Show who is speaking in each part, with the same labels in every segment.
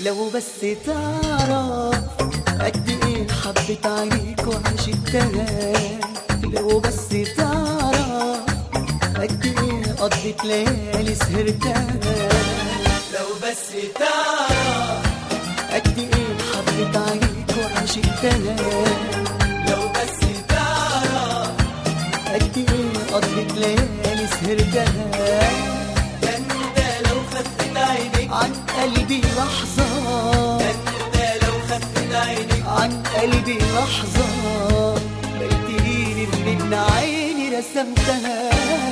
Speaker 1: لو بس تعرف قد ايه حبيت عليك وعشقتها لو بس تعرف قد ايه قضيت ليالي سهرتها لو بس تعرف قد ايه حبيت عليك وعشقتها لو بس تعرف قد ايه قضيت ليالي سهرتها ده انت لو خفت عينيك عن قلبي لحظة ده انت لو خفت عينيك عن قلبي لحظة بلتقيني من عيني رسمتها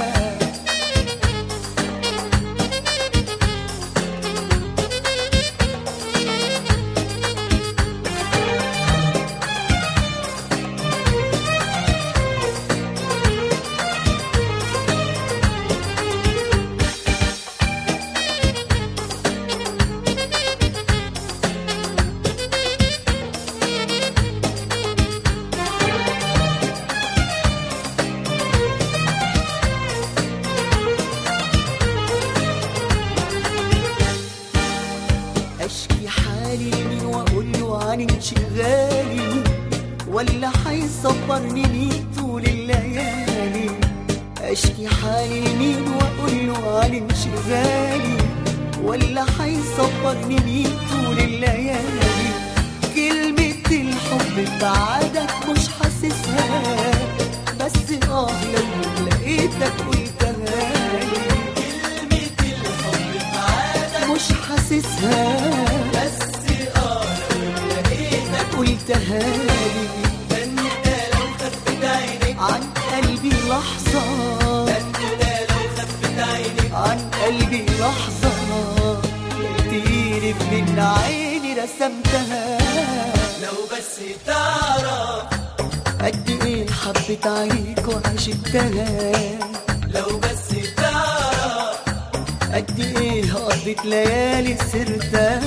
Speaker 1: اشكي حالي لمين واقول له عن انشغالي ولا حيصبرني مين طول الليالي اشكي حالي لمين واقول له عن انشغالي ولا حيصبرني مين طول الليالي كلمة الحب بعدك مش حاسسها بس اه لو لقيتك قلتها لي كلمة الحب بعدك مش حاسسها بس اه لو لقيتك قلتها لي ده انت لو خفت عينيك عن قلبي لحظة ده انت لو خفت عينيك عن قلبي لحظة لقيتيني من عيني رسمتها لو بس تعرف قد ايه حبيت عليك وعشقتها لو بس تعرف قد ايه قضيت ليالي سرتها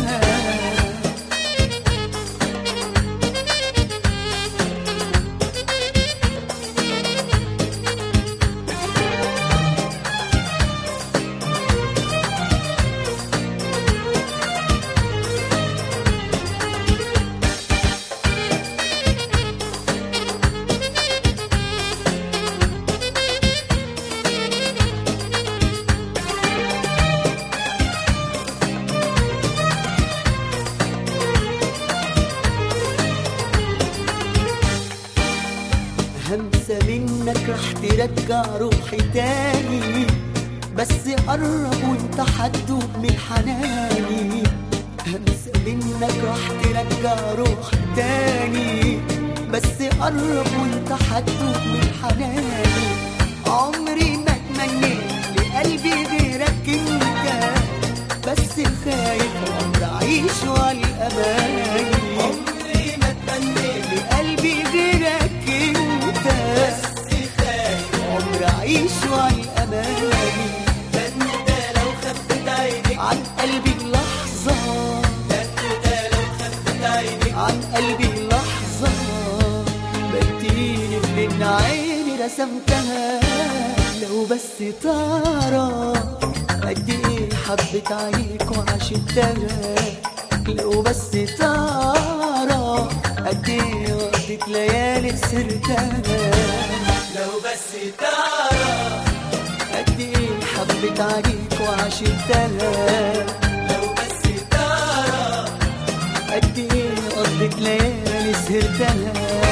Speaker 1: همسة منك رح ترجع روحي تاني بس قرب وانت حتدوب من حناني همسة منك رح ترجع روحي تاني بس قرب وانت حتدوب من حناني عمري ما اتمنيت لقلبي غيرك انت بس خايف عمر اعيش والاماني عمري ما اتمنيت لقلبي غيرك انت بس خايف عمر اعيش والاماني ده انت لو خفت عينيك عن قلبي لحظه ده انت لو خفت عينيك عن قلبي لحظه بتيني من عيني رسمتها لو بس تعرف قد ايه حبيت عليك وعشقتها لو بس تعرف قد ايه قضيت ليالي سرتها لو بس تعرف قد ايه حبيت عليك وعشقتها لو بس تعرف قد ايه قضيت ليالي سهرتها